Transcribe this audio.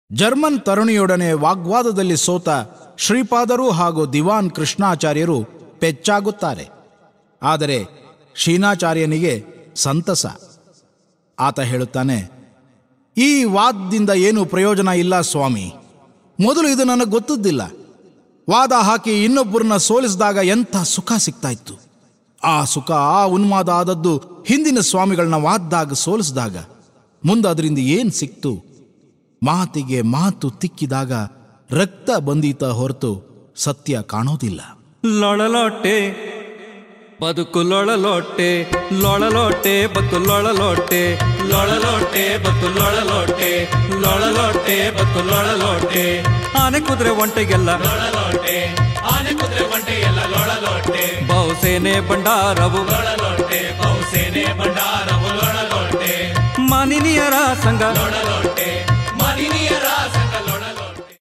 German ತರುಣಿಯೊಡನೆ ವಾಗ್ವಾದದಲ್ಲಿ ಸೋತ ಶ್ರೀಪಾದರು ಹಾಗೂ ದಿವಾನ್ ಕೃಷ್ಣಾಚಾರ್ಯರು ಪೆಚ್ಚಾಗುತ್ತಾರೆ ಆದರೆ ಶೀನಾಚಾರ್ಯನಿಗೆ ಸಂತಸ ಆತ ಹೇಳುತ್ತಾನೆ ಈ ವಾದದಿಂದ ಏನು ಪ್ರಯೋಜನ ಇಲ್ಲ ಸ್ವಾಮಿ ಮೊದಲು ಇದು ನನಗೆ ಗೊತ್ತಿದ್ದಿಲ್ಲ ವಾದ ಹಾಕಿ ಇನ್ನೊಬ್ಬರನ್ನ ಸೋಲಿಸಿದಾಗ ಎಂಥ ಸುಖ ಸಿಗ್ತಾ ಇತ್ತು ಆ ಸುಖ ಆ ಉನ್ಮಾದ ಆದದ್ದು ಹಿಂದಿನ ಸ್ವಾಮಿಗಳನ್ನ ವಾದ್ದಾಗ ಸೋಲಿಸಿದಾಗ ಮುಂದೆ ಅದರಿಂದ ಏನು ಸಿಕ್ತು ಮಾತಿಗೆ ಮಾತು ತಿಕ್ಕಿದಾಗ ರಕ್ತ ಬಂದೀತ ಹೊರತು ಸತ್ಯ ಕಾಣೋದಿಲ್ಲ ಲೊಳಲೊಟ್ಟೆ ಬದುಕು ಲೊಳಲೊಟ್ಟೆ ಲೊಳಲೊಟ್ಟೆ ಬತ್ತು ಲೊಳಲೊಟ್ಟೆ ಲೊಳಲೊಟ್ಟೆ ಬತ್ತು ಲೊಳಲೊಟ್ಟೆ ಲೊಳಲೊಟ್ಟೆ ಬತ್ತು ಲೊಳಲೊಟ್ಟೆ ಆನೆ ಕುದುರೆ ಒಂಟೆಗೆಲ್ಲ ಲೊಳಲೊಟ್ಟೆ ಆನೆ ಕುದುರೆ ಒಂಟೆಗೆಲ್ಲ ಲೊಳಲೊಟ್ಟೆ ಬಹುಸೇನೆ ಭಂಡಾರವು ಲೊಳಲೊಟ್ಟೆ ಬಹುಸೇನೆ ಭಂಡಾರವು ಲೊಳಲೊಟ್ಟೆ ಮಾನಿನಿಯರ ಸಂಘ ಲೊಳಲೊಟ್ಟೆ